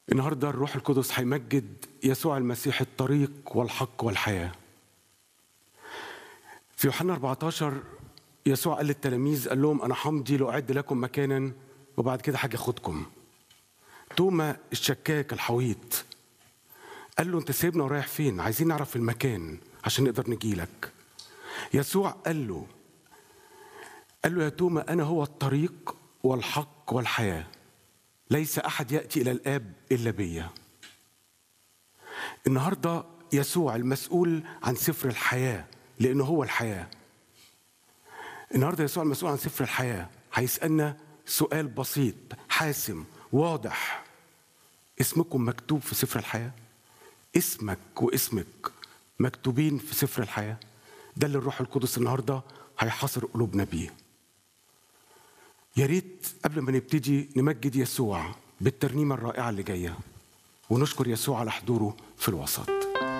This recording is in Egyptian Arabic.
النهارده الروح القدس هيمجد يسوع المسيح الطريق والحق والحياه. في يوحنا 14 يسوع قال للتلاميذ قال لهم انا همضي لاعد لكم مكانا وبعد كده هاجي اخدكم. توما الشكاك الحويط قال له انت سايبنا ورايح فين؟ عايزين نعرف المكان عشان نقدر نجي لك. يسوع قال له قال له يا توما انا هو الطريق والحق والحياه. ليس احد ياتي الى الاب الا بيا. النهارده يسوع المسؤول عن سفر الحياه لانه هو الحياه. النهارده يسوع المسؤول عن سفر الحياه هيسالنا سؤال بسيط حاسم واضح اسمكم مكتوب في سفر الحياه؟ اسمك واسمك مكتوبين في سفر الحياه؟ ده اللي الروح القدس النهارده هيحاصر قلوبنا بيه. يا ريت قبل ما نبتدي نمجد يسوع بالترنيمه الرائعه اللي جايه ونشكر يسوع على حضوره في الوسط.